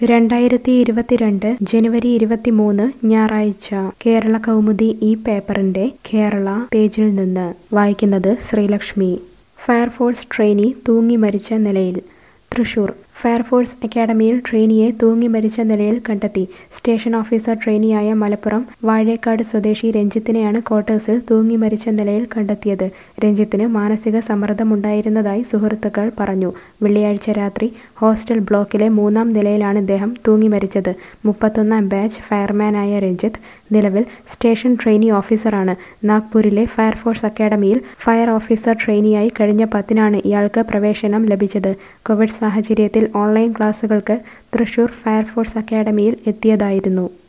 രണ്ടായിരത്തി ഇരുപത്തിരണ്ട് ജനുവരി ഇരുപത്തിമൂന്ന് ഞായറാഴ്ച കേരള കൗമുദി ഈ പേപ്പറിന്റെ കേരള പേജിൽ നിന്ന് വായിക്കുന്നത് ശ്രീലക്ഷ്മി ഫയർഫോഴ്സ് ട്രെയിനി തൂങ്ങി മരിച്ച നിലയിൽ തൃശൂർ ഫയർഫോഴ്സ് അക്കാഡമിയിൽ ട്രെയിനിയെ തൂങ്ങി മരിച്ച നിലയിൽ കണ്ടെത്തി സ്റ്റേഷൻ ഓഫീസർ ട്രെയിനിയായ മലപ്പുറം വാഴേക്കാട് സ്വദേശി രഞ്ജിത്തിനെയാണ് ക്വാർട്ടേഴ്സിൽ തൂങ്ങി മരിച്ച നിലയിൽ കണ്ടെത്തിയത് രഞ്ജിത്തിന് മാനസിക സമ്മർദ്ദമുണ്ടായിരുന്നതായി സുഹൃത്തുക്കൾ പറഞ്ഞു വെള്ളിയാഴ്ച രാത്രി ഹോസ്റ്റൽ ബ്ലോക്കിലെ മൂന്നാം നിലയിലാണ് ഇദ്ദേഹം തൂങ്ങി മരിച്ചത് മുപ്പത്തൊന്നാം ബാച്ച് ഫയർമാനായ രഞ്ജിത്ത് നിലവിൽ സ്റ്റേഷൻ ട്രെയിനി ഓഫീസറാണ് നാഗ്പൂരിലെ ഫയർഫോഴ്സ് അക്കാഡമിയിൽ ഫയർ ഓഫീസർ ട്രെയിനിയായി കഴിഞ്ഞ പത്തിനാണ് ഇയാൾക്ക് പ്രവേശനം ലഭിച്ചത് കോവിഡ് സാഹചര്യത്തിൽ ഓൺലൈൻ ക്ലാസുകൾക്ക് തൃശൂർ ഫയർഫോഴ്സ് അക്കാഡമിയിൽ എത്തിയതായിരുന്നു